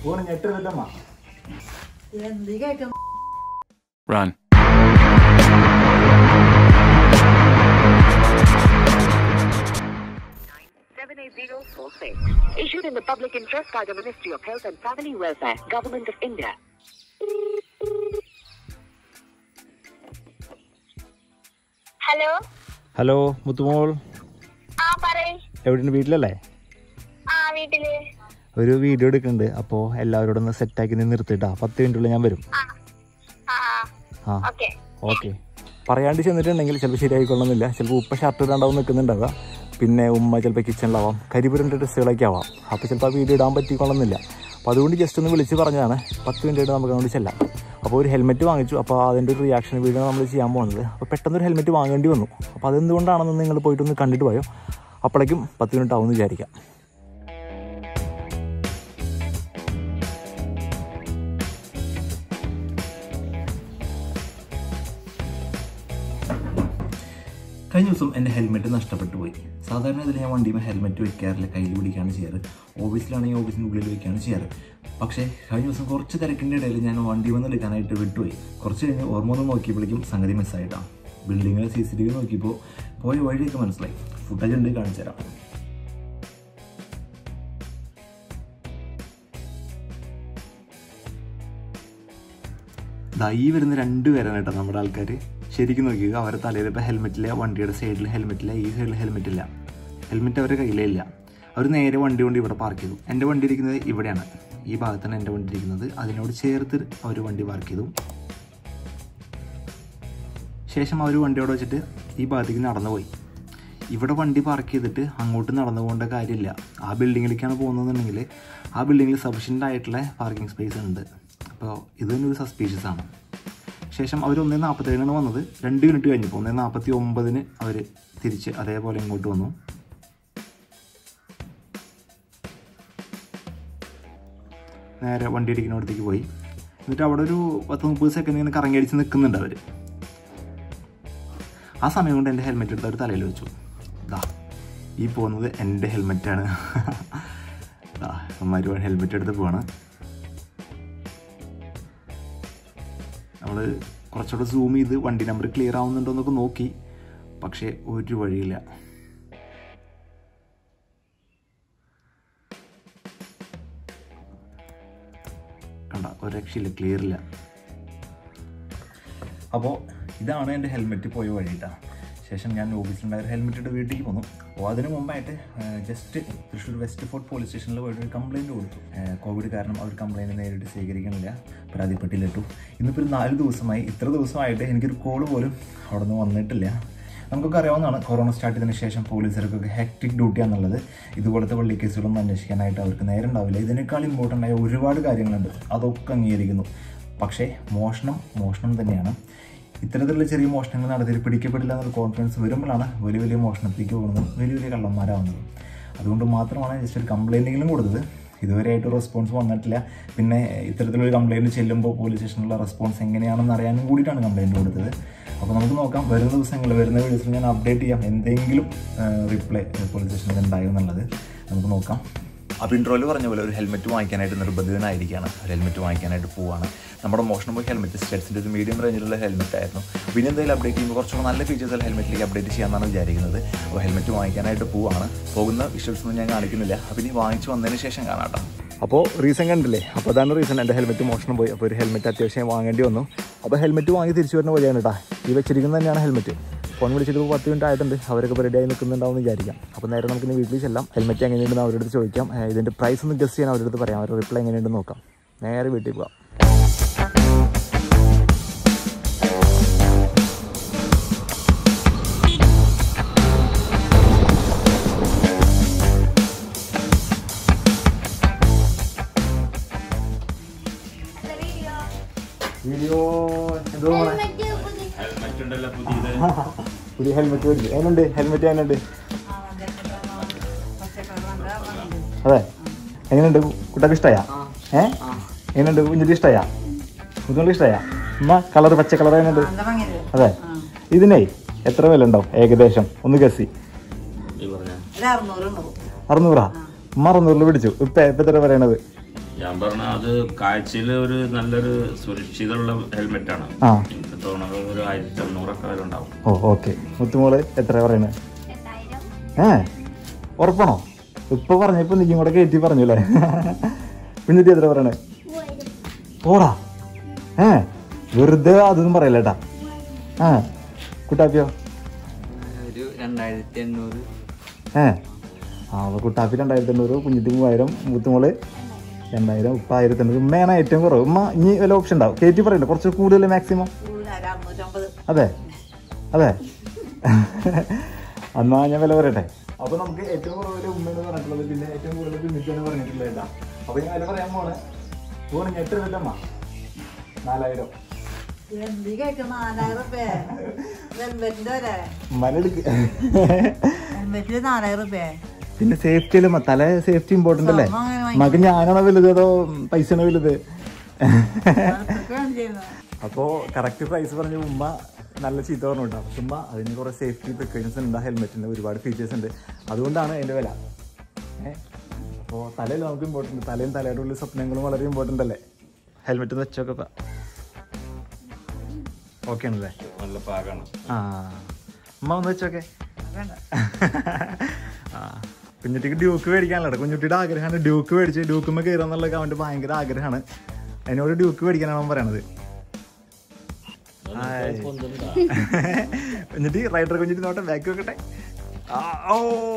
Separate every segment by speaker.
Speaker 1: Phone ഞെട്ടരുതമ്മ
Speaker 2: എന്ത് കേൾക്കും
Speaker 3: Run.
Speaker 4: Seven eight zero four six. Issued in the public interest by the Ministry of Health and Family Welfare, Government of India.
Speaker 5: Hello
Speaker 1: hello Muthumol
Speaker 5: ആ പറയ്
Speaker 1: എവിടെയാണ് വീട്ടിലല്ലേ
Speaker 5: ആ വീട്ടില്
Speaker 1: ഒരു വീഡിയോ എടുക്കുന്നുണ്ട് അപ്പോൾ എല്ലാവരോടും ഒന്ന് സെറ്റാക്കി നിന്ന് നിർത്തിട്ടാ പത്ത് മിനിറ്റുള്ളിൽ ഞാൻ വരും
Speaker 5: ആ ആ
Speaker 1: ആ
Speaker 5: ഓക്കെ
Speaker 1: ഓക്കെ പറയാണ്ട് ചെന്നിട്ടുണ്ടെങ്കിൽ ചിലപ്പോൾ ശരിയായിക്കൊള്ളുന്നില്ല ചിലപ്പോൾ ഉപ്പ ഷർട്ട് ഇടാണ്ടാവും നിൽക്കുന്നുണ്ടാവുക പിന്നെ ഉമ്മ ചിലപ്പോൾ കിച്ചണിലാവാം കരിപുരൻ്റെ ഡ്രസ്സുകളൊക്കെ ആവാം അപ്പോൾ ചിലപ്പോൾ ആ വീഡിയോ ഇടാൻ പറ്റിക്കൊള്ളുന്നില്ല അപ്പോൾ അതുകൊണ്ട് ജസ്റ്റ് ഒന്ന് വിളിച്ച് പറഞ്ഞതാണ് പത്ത് മിനിറ്റ് നമുക്ക് അങ്ങോട്ട് ചെല്ലാം അപ്പോൾ ഒരു ഹെൽമെറ്റ് വാങ്ങിച്ചു അപ്പോൾ അതിൻ്റെ ഒരു റിയാക്ഷൻ വീഡിയോ നമ്മൾ ചെയ്യാൻ പോകുന്നത് അപ്പോൾ പെട്ടെന്ന് ഒരു ഹെൽമെറ്റ് വാങ്ങേണ്ടി വന്നു അപ്പോൾ അതെന്തുകൊണ്ടാണെന്ന് നിങ്ങൾ പോയിട്ടൊന്ന് കണ്ടിട്ട് പോയോ അപ്പോഴേക്കും പത്ത് മിനിറ്റ് ആവുമെന്ന് വിചാരിക്കാം കഴിഞ്ഞ ദിവസം എൻ്റെ ഹെൽമെറ്റ് നഷ്ടപ്പെട്ടു പോയി സാധാരണ ഇതിൽ ഞാൻ വണ്ടിയുമ്പോൾ ഹെൽമെറ്റ് വെക്കാറില്ല കയ്യിൽ പിടിക്കുകയാണ് ചെയ്യാറ് ഓഫീസിലാണെങ്കിൽ ഓഫീസിൻ്റെ ഉള്ളിൽ വെക്കുകയാണ് ചെയ്യാറ് പക്ഷേ കഴിഞ്ഞ ദിവസം കുറച്ച് തിരക്കിൻ്റെ ഇടയിൽ ഞാൻ വണ്ടി വന്ന് എടുക്കാനായിട്ട് വിട്ടുപോയി കുറച്ച് കഴിഞ്ഞ് ഓർമ്മ ഒന്ന് നോക്കിയപ്പോഴേക്കും സംഗതി മിസ്സായിട്ടാണ് ബിൽഡിങ്ങിൽ സി സി ടി വി നോക്കിയപ്പോൾ പോയ വഴിയൊക്കെ മനസ്സിലായി ഫുട്ടേജ് ഉണ്ട് കാണിച്ചു തരാം ദാ ഈ വരുന്ന രണ്ട് പേരാണ് കേട്ടോ നമ്മുടെ ആൾക്കാർ ശരിക്കും നോക്കിയത് അവരുടെ തലയിൽ ഇപ്പോൾ ഹെൽമെറ്റില്ല വണ്ടിയുടെ സൈഡിൽ ഹെൽമെറ്റില്ല ഈ സൈഡിൽ ഹെൽമെറ്റ് ഇല്ല ഹെൽമെറ്റ് അവരുടെ കയ്യിലേ ഇല്ല അവർ നേരെ വണ്ടി കൊണ്ട് ഇവിടെ പാർക്ക് ചെയ്തു എൻ്റെ വണ്ടി ഇരിക്കുന്നത് ഇവിടെയാണ് ഈ ഭാഗത്താണ് എൻ്റെ വണ്ടി ഇരിക്കുന്നത് അതിനോട് ചേർത്ത് അവർ വണ്ടി പാർക്ക് ചെയ്തു ശേഷം അവർ വണ്ടിയോട് വെച്ചിട്ട് ഈ ഭാഗത്തേക്ക് നടന്നു പോയി ഇവിടെ വണ്ടി പാർക്ക് ചെയ്തിട്ട് അങ്ങോട്ട് നടന്നു പോകേണ്ട കാര്യമില്ല ആ ബിൽഡിങ്ങിലേക്കാണ് പോകുന്നതെന്നുണ്ടെങ്കിൽ ആ ബിൽഡിങ്ങിൽ സഫീഷ്യൻ്റ് ആയിട്ടുള്ള പാർക്കിംഗ് സ്പേസ് ഉണ്ട് അപ്പോൾ ഇത് തന്നെ ഒരു സസ്പീഷ്യസ് ആണ് ശേഷം അവർ ഒന്നേ നാൽപ്പത്തേഴിനാണ് വന്നത് രണ്ട് മിനിറ്റ് കഴിഞ്ഞപ്പോൾ ഒന്നേ നാൽപ്പത്തി ഒമ്പതിന് അവർ തിരിച്ച് അതേപോലെ ഇങ്ങോട്ട് വന്നു നേരെ വണ്ടി ഇടിക്കുന്നിടത്തേക്ക് പോയി എന്നിട്ട് അവിടെ ഒരു പത്ത് മുപ്പത് സെക്കൻഡ് ഇങ്ങനെ കറങ്ങി അടിച്ച് നിൽക്കുന്നുണ്ട് അവർ ആ സമയം കൊണ്ട് എൻ്റെ ഹെൽമെറ്റ് എടുത്ത് അവർ തലയിൽ വെച്ചു ദാ ഈ പോകുന്നത് എൻ്റെ ഹെൽമെറ്റാണ് ദാ അമ്മമാർ ഹെൽമെറ്റ് എടുത്ത് പോവാണ് നമ്മൾ കുറച്ചുകൂടെ സൂം ചെയ്ത് വണ്ടി നമ്പർ ക്ലിയർ ആവുന്നുണ്ടോ എന്നൊക്കെ നോക്കി പക്ഷേ ഒരു വഴിയില്ല കണ്ട ഒരു രക്ഷയില്ല ക്ലിയർ ഇല്ല അപ്പോൾ ഇതാണ് എൻ്റെ ഹെൽമെറ്റ് പോയ വഴിയിട്ടാണ് ശേഷം ഞാൻ ഓഫീസിലുണ്ടായ ഹെൽമെറ്റ് ഇട്ട് വീട്ടിലേക്ക് പോന്നു അപ്പോൾ അതിന് മുമ്പായിട്ട് just Thrissur west fort police സ്റ്റേഷനിൽ പോയിട്ട് ഒരു കംപ്ലയിൻറ്റ് കൊടുത്തു ഏഹ് കോവിഡ് കാരണം അവർ കംപ്ലയിൻറ്റ് നേരിട്ട് സ്വീകരിക്കണില്ല പരാതിപ്പെട്ടില്ലിട്ടു ഇന്നിപ്പോൾ ഒരു നാല് ദിവസമായി ഇത്ര ദിവസമായിട്ട് എനിക്കൊരു കോൾ പോലും അവിടെ നിന്ന് വന്നിട്ടില്ല നമുക്കൊക്കെ അറിയാവുന്നതാണ് കൊറോണ സ്റ്റാർട്ട് ചെയ്തതിന് ശേഷം പോലീസുകാർക്കൊക്കെ ഹെക്ടിക് ഡ്യൂട്ടിയാണെന്നുള്ളത് ഇതുപോലത്തെ പള്ളി കേസുകളൊന്നും അന്വേഷിക്കാനായിട്ട് അവർക്ക് നേരം ഉണ്ടാവില്ല ഇതിനേക്കാൾ ഇമ്പോർട്ടൻ്റ് ആയ ഒരുപാട് കാര്യങ്ങളുണ്ട് അതൊക്കെ അംഗീകരിക്കുന്നു പക്ഷേ മോഷണം മോഷണം തന്നെയാണ് ഇത്തരത്തിലുള്ള ചെറിയ മോഷണങ്ങൾ നടത്തി പിടിക്കപ്പെടില്ല എന്നുള്ള കോൺഫിഡൻസ് വരുമ്പോഴാണ് വലിയ വലിയ മോഷണത്തിലേക്ക് പോകുന്നതും വലിയ വലിയ കള്ളന്മാരാവുന്നതും അതുകൊണ്ട് മാത്രമാണ് ജസ്റ്റ് ഒരു കംപ്ലൈൻറ്റെങ്കിലും കൊടുത്തത് ഇതുവരെയായിട്ട് റെസ്പോൺസ് വന്നിട്ടില്ല പിന്നെ ഇത്തരത്തിലൊരു കംപ്ലൈൻറ്റ് ചെല്ലുമ്പോൾ പോലീസ് സ്റ്റേഷനിലുള്ള റെസ്പോൺസ് എങ്ങനെയാണെന്ന് അറിയാനും കൂടിയിട്ടാണ് കംപ്ലൈൻറ്റ് കൊടുത്തത് അപ്പോൾ നമുക്ക് നോക്കാം വരുന്ന ദിവസങ്ങളിൽ വരുന്ന വീഡിയോസിൽ ഞാൻ അപ്ഡേറ്റ് ചെയ്യാം എന്തെങ്കിലും റിപ്ലൈ പോലീസ് സ്റ്റേഷനിൽ ഉണ്ടായോ എന്നുള്ളത് നമുക്ക് നോക്കാം അപ്പോൾ ഇൻട്രോയിൽ പറഞ്ഞ പോലെ ഒരു ഹെൽമെറ്റ് വാങ്ങിക്കാനായിട്ട് നിർബന്ധിതനായിരിക്കുകയാണ് ഒരു ഹെൽമെറ്റ് വാങ്ങിക്കാനായിട്ട് പോവാണ് നമ്മുടെ മോഷണം പോയി ഹെൽമെറ്റ് സ്റ്റെറ്റ്സിൻ്റെ ഒരു മീഡിയം റേഞ്ചിലുള്ള ഹെൽമെറ്റ് ആയിരുന്നു പിന്നെ എന്തെങ്കിലും അപ്ഡേറ്റ് ചെയ്യുമ്പോൾ കുറച്ചുകൂടെ നല്ല ഫീച്ചേഴ്സ് ഹെൽമെറ്റിലേക്ക് അപ്ഡേറ്റ് ചെയ്യാമെന്നാണ് വിചാരിക്കുന്നത് അപ്പോൾ ഹെൽമെറ്റ് വാങ്ങിക്കാനായിട്ട് പോവാണ് പോകുന്ന വിഷ്വൽസ് ഒന്നും ഞാൻ കാണിക്കുന്നില്ല അപ്പോൾ ഇനി വാങ്ങിച്ചു വന്നതിന് ശേഷം കാണാം കേട്ടോ അപ്പോൾ റീസൺ കണ്ടില്ലേ അപ്പോൾ അതാണ് റീസൺ എൻ്റെ ഹെൽമെറ്റ് മോഷണം പോയി അപ്പോൾ ഒരു ഹെൽമെറ്റ് അത്യാവശ്യം വാങ്ങേണ്ടി വന്നു അപ്പോൾ ഹെൽമെറ്റ് വാങ്ങി തിരിച്ചു വരുന്ന വഴിയാണ് കേട്ടോ ഈ വെച്ചിരിക്കുന്നത് തന്നെയാണ് ഹെൽമെറ്റ് ഫോൺ വിളിച്ചിട്ട് ഇപ്പോൾ പത്ത് മിനിറ്റ് ആയിട്ടുണ്ട് അവരൊക്കെ ഇപ്പോൾ റെഡിയായി നിൽക്കുന്നുണ്ടാവും എന്ന് വിചാരിക്കാം അപ്പോൾ നേരെ നമുക്ക് ഇനി വീട്ടിൽ ചെല്ലാം ഹെൽമെറ്റ് എങ്ങനെയുണ്ടെന്ന് അവരുടെ അടുത്ത് ചോദിക്കാം ഏഹ് ഇതിൻ്റെ പ്രൈസ് ഒന്ന് ഗസ്റ്റ് ചെയ്യാൻ അവരുടെ അടുത്ത് പറയാം അവരുടെ റിപ്ലൈ എങ്ങനെയുണ്ടെന്ന് നോക്കാം നേരെ വീട്ടിൽ പോകാം വീഡിയോ എന്തോ പുതിയ ഹെൽമെറ്റ് മേടിച്ചു എങ്ങനെയുണ്ട് ഹെൽമെറ്റ് എങ്ങനെയുണ്ട് അതെ എങ്ങനെയുണ്ട് കുട്ടൊക്കെ ഇഷ്ടമായാ ഏ എങ്ങനെയുണ്ട് കുഞ്ഞിട്ട് ഇഷ്ടമായാ കുഞ്ഞുങ്ങൾക്ക് ഇഷ്ടമായാ ഉമ്മ കളർ പച്ച കളർ എങ്ങനെയുണ്ട് അതെ ഇതിനേ എത്ര വില ഉണ്ടാവും ഏകദേശം ഒന്ന് ഗസി
Speaker 2: ഒരു അറുന്നൂറ് ഉണ്ടാവും
Speaker 1: അറുന്നൂറാ ഉമ്മ അറുന്നൂറിൽ പിടിച്ചു ഇപ്പൊ ഇപ്പൊ എത്ര പറയണത്
Speaker 3: ഞാൻ പറഞ്ഞ അത് കാഴ്ചയിൽ ഒരു നല്ലൊരു സുരക്ഷിതമുള്ള ഹെൽമെറ്റ് ആണ്
Speaker 1: ആ.
Speaker 3: എനിക്ക് തോന്നുന്നത് ഒരു ആയിരത്തി എണ്ണൂറൊക്കെ വരെ ഉണ്ടാവും
Speaker 1: ഓ ഓക്കെ മുത്തുമോള് എത്ര പറയുന്നത് ഏ ഉറപ്പാണോ ഇപ്പൊ പറഞ്ഞപ്പോ നീക്കും കൂടെ കയറ്റി പറഞ്ഞു അല്ലേ പിന്നിട്ട് എത്ര പറയണേ ഓടാ ഏ വെറുതെ അതൊന്നും പറയല്ലേട്ടാ ആ കുട്ടാപ്പിയോ
Speaker 6: ഒരു രണ്ടായിരത്തി എണ്ണൂറ്
Speaker 1: ഏ ആ അപ്പൊ കുട്ടാപ്പി രണ്ടായിരത്തി എണ്ണൂറ് കുഞ്ഞിത്തി മൂവായിരം മുത്തുമോള് രണ്ടായിരം ഉപ്പ ആയിരത്തി എണ്ണൂറ് ഉമ്മയാണ് ഏറ്റവും കുറവ് ഉമ്മ ഇനി വല്ല ഓപ്ഷൻ ഉണ്ടാവും കയറ്റി പറയണ്ട കുറച്ച് കൂടുതൽ മാക്സിമം
Speaker 2: കൂടുതൽ അറുന്നൂറ്റമ്പത്
Speaker 1: അതെ അതെ എന്നാ ഞാൻ വില പറയട്ടെ അപ്പൊ നമുക്ക് ഏറ്റവും കൂടുതൽ ഉമ്മയെന്ന് പറഞ്ഞിട്ടുള്ളത് പിന്നെ ഏറ്റവും കൂടുതൽ പിന്നിട്ടാണ് പറഞ്ഞിട്ടുള്ളത് കേട്ടാ അപ്പൊ ഞാൻ വില പറയാൻ പോണേ പോണ എത്ര വിലമ്മ നാലായിരം
Speaker 2: എന്തി കഴിക്കും നാലായിരം റുപ്യ ഹെൽമെറ്റിന്റെ വരെ
Speaker 1: മലെടുക്ക്
Speaker 2: ഹെൽമെറ്റിന് നാലായിരം റുപ്യ
Speaker 1: പിന്നെ സേഫ്റ്റി അല്ലേ മ- തല സേഫ്റ്റി ഇമ്പോർട്ടന്റ് അല്ലേ
Speaker 2: സ്വർണ്ണം അങ്ങനെ
Speaker 1: മകൻ ഞാനാണോ വലുത് അതോ പൈസയാണോ വലുത്
Speaker 2: അതൊക്കെയാണ് ചെയ്യുന്നത്
Speaker 1: അപ്പോൾ കറക്റ്റ് പ്രൈസ് പറഞ്ഞ ഉമ്മ നല്ല ചീത്ത പറഞ്ഞു കേട്ടോ പക്ഷെ ഉമ്മ അതിന് കുറേ സേഫ്റ്റി പ്രിക്കോഷൻസ് ഉണ്ട് ആ ഹെൽമെറ്റിന് ഒരുപാട് ഫീച്ചേഴ്സ് ഉണ്ട് അതുകൊണ്ടാണ് അതിൻ്റെ വില ഏഹ് അപ്പോൾ തലയിൽ നമുക്ക് ഇമ്പോർട്ടൻ്റ് തലയും തലയുടെ ഉള്ളിൽ സ്വപ്നങ്ങളും വളരെ ഇമ്പോർട്ടൻ്റ് അല്ലേ ഹെൽമെറ്റ് വെച്ചോക്കെ ഓക്കെ ആണല്ലേ
Speaker 3: നല്ല പാകാണ്
Speaker 1: ആ ഉമ്മ ഒന്ന് വെച്ചോക്കെ
Speaker 2: വേണ്ട
Speaker 1: ആ കുഞ്ഞുട്ടിക്ക് ഡ്യൂക്ക് മേടിക്കാനല്ലോ കുഞ്ഞുട്ടിയുടെ ആഗ്രഹമാണ് ഡ്യൂക്ക് മേടിച്ച് ഡ്യൂക്കുമ്മ കയറുക എന്നുള്ളത് അവൻ്റെ ഭയങ്കര ആഗ്രഹമാണ് അതിനോട് ഡ്യൂക്ക് മേടിക്കാനാണ് അവൻ പറയണത് ഹായ്. എന്നിട്ട് റൈഡർ കുഞ്ഞിട്ട് നോട്ടെ ബാക്ക് വെക്കട്ടെ ആ, ഓ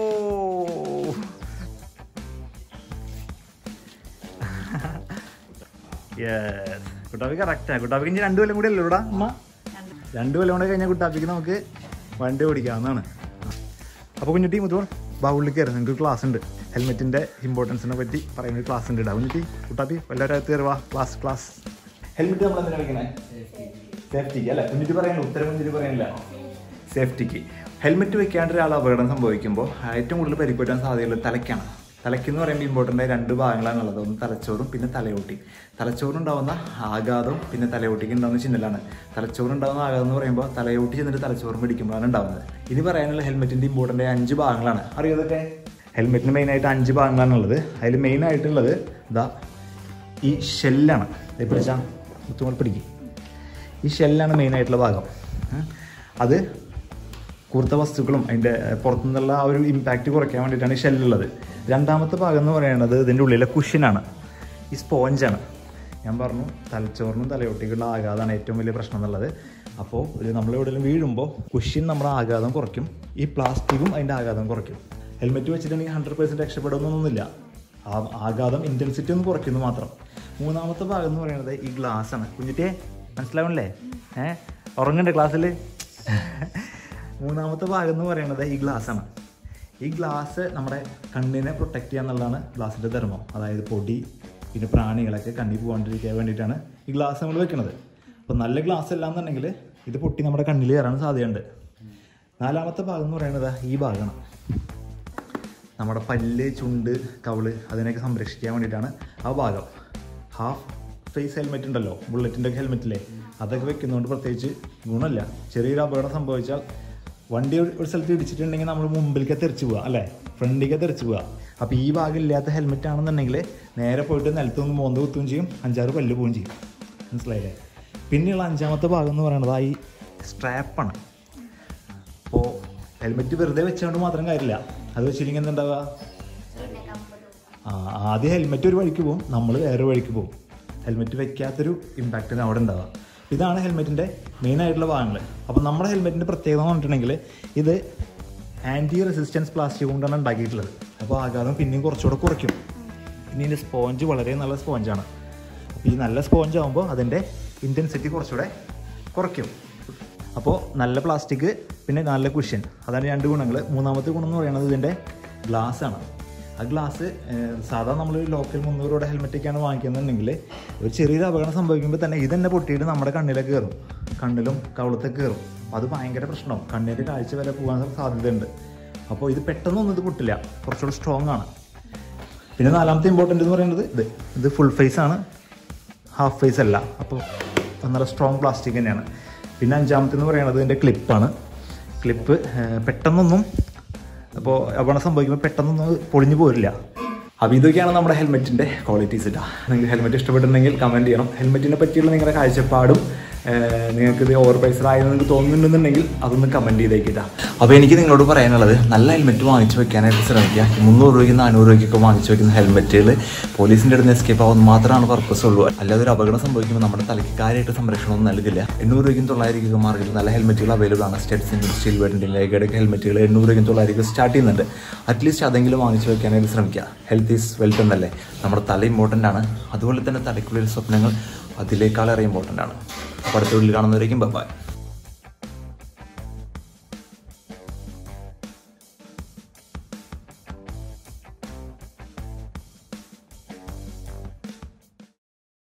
Speaker 1: യെസ് കുട്ടാപ്പി കറക്റ്റാ കുട്ടാപ്പിക്ക് ഇനി രണ്ടു കൊല്ലം കൂടി അല്ലേ ഇവിടെ അമ്മ രണ്ടു കൊല്ലം കൂടെ കഴിഞ്ഞാൽ കുട്ടാപ്പിക്ക് നമുക്ക് വണ്ടി ഓടിക്കാവുന്നതാണ് അപ്പോൾ കുഞ്ഞുട്ടി മുത്തോൾ ബാവുള്ളിൽ കയറി നിങ്ങൾക്ക് ക്ലാസ് ഉണ്ട് ഹെൽമെറ്റിന്റെ ഇമ്പോർട്ടൻസിനെ പറ്റി പറയുന്ന ഒരു ക്ലാസ് ഉണ്ട് ഇടാ കുഞ്ഞുട്ടി കുട്ടാപ്പി വല്ലവരും കയറുവാ ക്ലാസ് ക്ലാസ് ഹെൽമെറ്റ് നമ്മൾ എന്തിനാ വെക്കണേ സേഫ്റ്റിക്ക് അല്ല കുഞ്ഞിട്ട് പറയാനില്ല ഉത്തരം കുഞ്ഞിട്ട് പറയാനില്ല സേഫ്റ്റിക്ക് ഹെൽമെറ്റ് വെക്കാണ്ട് ഒരാൾ അപകടം സംഭവിക്കുമ്പോൾ ഏറ്റവും കൂടുതൽ പരിക്കുപറ്റാൻ സാധ്യതയുള്ളത് തലയ്ക്കാണ് തലയ്ക്ക് എന്ന് പറയുമ്പോൾ ഇമ്പോർട്ടൻ്റ് ആയ രണ്ട് ഭാഗങ്ങളാണുള്ളത് ഒന്ന് തലച്ചോറും പിന്നെ തലയോട്ടി തലച്ചോറുണ്ടാവുന്ന ആഘാതം പിന്നെ തലയോട്ടിക്ക് ഉണ്ടാവുന്ന ചിഹ്നലാണ് തലച്ചോറുണ്ടാവുന്ന ആഘാതം എന്ന് പറയുമ്പോൾ തലയോട്ടി ചെന്നിട്ട് തലച്ചോറും പിടിക്കുമ്പോഴാണ് ഉണ്ടാവുന്നത് ഇനി പറയാനുള്ള ഹെൽമെറ്റിന്റെ ഇമ്പോർട്ടൻ്റ് ആയ അഞ്ച് ഭാഗങ്ങളാണ് അറിയാതൊക്കെ ഹെൽമെറ്റിന് മെയിനായിട്ട് അഞ്ച് ഭാഗങ്ങളാണുള്ളത് അതിൽ മെയിൻ ആയിട്ടുള്ളത് ഇതാ ഈ ഷെല്ലാണ് ഇത് പിടിച്ചാൽ മുത്തുമോൾ പിടിക്കും ഈ ഷെല്ലാണ് മെയിൻ ആയിട്ടുള്ള ഭാഗം ഉം. അത് കൂർത്ത വസ്തുക്കളും അതിൻ്റെ പുറത്തുനിന്നുള്ള ആ ഒരു ഇമ്പാക്റ്റ് കുറയ്ക്കാൻ വേണ്ടിയിട്ടാണ് ഈ ഷെല്ലുള്ളത് രണ്ടാമത്തെ ഭാഗം എന്ന് പറയുന്നത് ഇതിൻ്റെ ഉള്ളിലെ കുഷ്യനാണ് ഈ സ്പോഞ്ചാണ് ഞാൻ പറഞ്ഞു തലച്ചോറിനും തലയോട്ടിക്കുള്ള ആഘാതമാണ് ഏറ്റവും വലിയ പ്രശ്നം എന്നുള്ളത് അപ്പോൾ ഇത് നമ്മൾ എവിടെയെങ്കിലും വീഴുമ്പോൾ കുഷ്യൻ നമ്മുടെ ആഘാതം കുറയ്ക്കും ഈ പ്ലാസ്റ്റിക്കും അതിൻ്റെ ആഘാതം കുറയ്ക്കും ഹെൽമെറ്റ് വെച്ചിട്ടുണ്ടെങ്കിൽ ഹൺഡ്രഡ് പെർസെൻറ്റ് രക്ഷപ്പെടുന്നൊന്നുമില്ല ആ ആഘാതം ഇൻറ്റൻസിറ്റി ഒന്ന് കുറയ്ക്കുന്നു മാത്രം മൂന്നാമത്തെ ഭാഗം എന്ന് പറയുന്നത് ഈ ഗ്ലാസ് ആണ് കുഞ്ഞിറ്റേ മനസ്സിലാവണല്ലേ ഏഹ് ഉറങ്ങണ്ടേ ക്ലാസ്സിൽ മൂന്നാമത്തെ ഭാഗം എന്ന് പറയുന്നത് ഈ ഗ്ലാസ് ആണ് ഈ ഗ്ലാസ് നമ്മുടെ കണ്ണിനെ പ്രൊട്ടക്ട് ചെയ്യുക എന്നുള്ളതാണ് ഗ്ലാസിൻ്റെ ധർമ്മം അതായത് പൊടി പിന്നെ പ്രാണികളൊക്കെ കണ്ണിൽ പോകാണ്ടിരിക്കാൻ വേണ്ടിയിട്ടാണ് ഈ ഗ്ലാസ് നമ്മൾ വെക്കുന്നത് അപ്പോൾ നല്ല ഗ്ലാസ് അല്ല എന്നുണ്ടെങ്കിൽ ഇത് പൊട്ടി നമ്മുടെ കണ്ണിൽ കയറാൻ സാധ്യതയുണ്ട് നാലാമത്തെ ഭാഗം എന്ന് പറയുന്നത് ഈ ഭാഗമാണ് നമ്മുടെ പല്ല് ചുണ്ട് കവിള് അതിനെയൊക്കെ സംരക്ഷിക്കാൻ വേണ്ടിയിട്ടാണ് ആ ഭാഗം ഹാഫ് ഫേസ് ഹെൽമെറ്റ് ഉണ്ടല്ലോ ബുള്ളറ്റിൻ്റെ ഒക്കെ ഹെൽമെറ്റില്ലേ അതൊക്കെ വെക്കുന്നതുകൊണ്ട് പ്രത്യേകിച്ച് ഗുണമില്ല ചെറിയൊരു അപകടം സംഭവിച്ചാൽ വണ്ടി ഒരു ഒരു സ്ഥലത്ത് ഇടിച്ചിട്ടുണ്ടെങ്കിൽ നമ്മൾ മുമ്പിലേക്ക് തെറിച്ച് പോവുക അല്ലേ ഫ്രണ്ടിലേക്ക് തെറിച്ച് പോവുക അപ്പോൾ ഈ ഭാഗം ഇല്ലാത്ത ഹെൽമെറ്റ് ആണെന്നുണ്ടെങ്കിൽ നേരെ പോയിട്ട് നിലത്ത് നിന്ന് മോന്ത് കുത്തുകയും ചെയ്യും അഞ്ചാറ് പല്ല് പോവുകയും ചെയ്യും മനസ്സിലായില്ലേ പിന്നെയുള്ള അഞ്ചാമത്തെ ഭാഗം എന്ന് പറയുന്നത് ആ ഈ സ്ട്രാപ്പാണ് അപ്പോൾ ഹെൽമെറ്റ് വെറുതെ വെച്ചുകൊണ്ട് മാത്രം കാര്യമില്ല അത് വെച്ചില്ലെങ്കിൽ എന്തുണ്ടാവുക ആ ആദ്യം ഹെൽമെറ്റ് ഒരു വഴിക്ക് പോകും നമ്മൾ വേറെ വഴിക്ക് പോകും ഹെൽമെറ്റ് വെക്കാത്തൊരു ഇമ്പാക്റ്റ് അവിടെ ഉണ്ടാവുക ഇതാണ് ഹെൽമെറ്റിൻ്റെ മെയിൻ ആയിട്ടുള്ള ഭാഗങ്ങൾ അപ്പോൾ നമ്മുടെ ഹെൽമെറ്റിൻ്റെ പ്രത്യേകത എന്ന് പറഞ്ഞിട്ടുണ്ടെങ്കിൽ ഇത് ആൻറ്റി റെസിസ്റ്റൻസ് പ്ലാസ്റ്റിക് കൊണ്ടാണ് ഉണ്ടാക്കിയിട്ടുള്ളത് അപ്പോൾ ആഘാതം പിന്നെയും കുറച്ചുകൂടെ കുറയ്ക്കും പിന്നെ ഇതിൻ്റെ സ്പോഞ്ച് വളരെ നല്ല സ്പോഞ്ചാണ് അപ്പോൾ ഈ നല്ല സ്പോഞ്ച് ആകുമ്പോൾ അതിൻ്റെ ഇൻറ്റൻസിറ്റി കുറച്ചുകൂടെ കുറയ്ക്കും അപ്പോൾ നല്ല പ്ലാസ്റ്റിക് പിന്നെ നല്ല കുഷ്യൻ അതാണ് രണ്ട് ഗുണങ്ങൾ മൂന്നാമത്തെ ഗുണം എന്ന് പറയുന്നത് ഇതിൻ്റെ ഗ്ലാസ് ആണ് ആ ഗ്ലാസ് സാധാ നമ്മൾ ലോക്കൽ മുന്നൂറ് രൂപയുടെ ഹെൽമെറ്റൊക്കെയാണ് വാങ്ങിക്കുന്നുണ്ടെങ്കിൽ ഒരു ചെറിയൊരു അപകടം സംഭവിക്കുമ്പോൾ തന്നെ ഇതന്നെ പൊട്ടിയിട്ട് നമ്മുടെ കണ്ണിലേക്ക് കയറും കണ്ണിലും കവളത്തൊക്കെ കയറും അപ്പോൾ അത് ഭയങ്കര പ്രശ്നവും കണ്ണിൻ്റെ കാഴ്ച വരെ പോകാൻ സാധ്യതയുണ്ട് അപ്പോൾ ഇത് പെട്ടെന്നൊന്നും ഇത് പൊട്ടില്ല കുറച്ചുകൂടെ സ്ട്രോങ് ആണ് പിന്നെ നാലാമത്തെ ഇമ്പോർട്ടൻ്റ് എന്ന് പറയുന്നത് ഇത് ഇത് ഫുൾ ഫേസ് ആണ് ഹാഫ് ഫേസ് അല്ല അപ്പോൾ നല്ല സ്ട്രോങ് പ്ലാസ്റ്റിക് തന്നെയാണ് പിന്നെ അഞ്ചാമത്തെ എന്ന് പറയുന്നത് ഇതിൻ്റെ ക്ലിപ്പാണ് ക്ലിപ്പ് പെട്ടെന്നൊന്നും അപ്പോൾ അപകടം സംഭവിക്കുമ്പോൾ പെട്ടെന്നൊന്നും പൊളിഞ്ഞു പോരില്ല അപ്പോൾ ഇതൊക്കെയാണ് നമ്മുടെ ഹെൽമെറ്റിൻ്റെ ക്വാളിറ്റീസ് ഇട്ടാ നിങ്ങൾക്ക് ഹെൽമെറ്റ് ഇഷ്ടപ്പെട്ടിട്ടുണ്ടെങ്കിൽ കമൻറ്റ് ചെയ്യണം ഹെൽമെറ്റിനെ പറ്റിയുള്ള നിങ്ങളുടെ കാഴ്ചപ്പാടും ഏഹ്, നിങ്ങൾക്ക് ഇത് ഓവർ പ്രൈസ്ഡ് ആയെന്ന് നിങ്ങൾക്ക് തോന്നുന്നുണ്ടെന്നുണ്ടെങ്കിൽ അതൊന്ന് കമൻറ്റ് ചെയ്തേക്കിട്ടാ അപ്പോൾ എനിക്ക് നിങ്ങളോട് പറയാനുള്ളത് നല്ല ഹെൽമെറ്റ് വാങ്ങിച്ചു വെക്കാനായിട്ട് ശ്രമിക്കുക മുന്നൂറ് രൂപയ്ക്ക് നാനൂറ് രൂപയ്ക്കൊക്കെ വാങ്ങിച്ചു വെക്കുന്ന ഹെൽമെറ്റുകൾ പോലീസിൻ്റെ അടുത്ത് എസ്കേപ്പ് ആവുന്ന മാത്രമാണ് പർപ്പസ് ഉള്ളൂ അല്ലാതെ ഒരു അപകടം സംഭവിക്കുമ്പോൾ നമ്മുടെ തലയ്ക്ക് കാര്യമായിട്ട് സംരക്ഷണമൊന്നും നൽകില്ല എണ്ണൂറ് രൂപയ്ക്കും തൊള്ളായിരം രൂപയ്ക്കും മാർക്കറ്റിൽ നല്ല ഹെൽമെറ്റുകൾ അവൈലബിൾ ആണ് സ്റ്റെറ്റ്സിൻ്റെ സ്റ്റീൽ ബെഡിൻ്റെ ലേഗയുടെ ഹെൽമെറ്റുകൾ എണ്ണൂറ് രൂപയ്ക്കും തൊള്ളായിരം രൂപ സ്റ്റാർട്ട് ചെയ്യുന്നുണ്ട് അറ്റ്ലീസ്റ്റ് അതെങ്കിലും വാങ്ങിച്ചു വെക്കാനായിട്ട് ശ്രമിക്കുക ഹെൽത്ത് ഈസ് വെൽത്ത് എന്നല്ലേ നമ്മുടെ തല ഇമ്പോർട്ടൻ്റ് ആണ് അതുപോലെ തന്നെ തലയ്ക്കുള്ളിൽ സ്വപ്നങ്ങൾ അതിലേക്കാളേറെ ഇമ്പോർട്ടൻ്റ് ആണ് അപ്പോൾ അടുത്ത വീട്ടിൽ കാണുന്നവരേക്കും ബൈ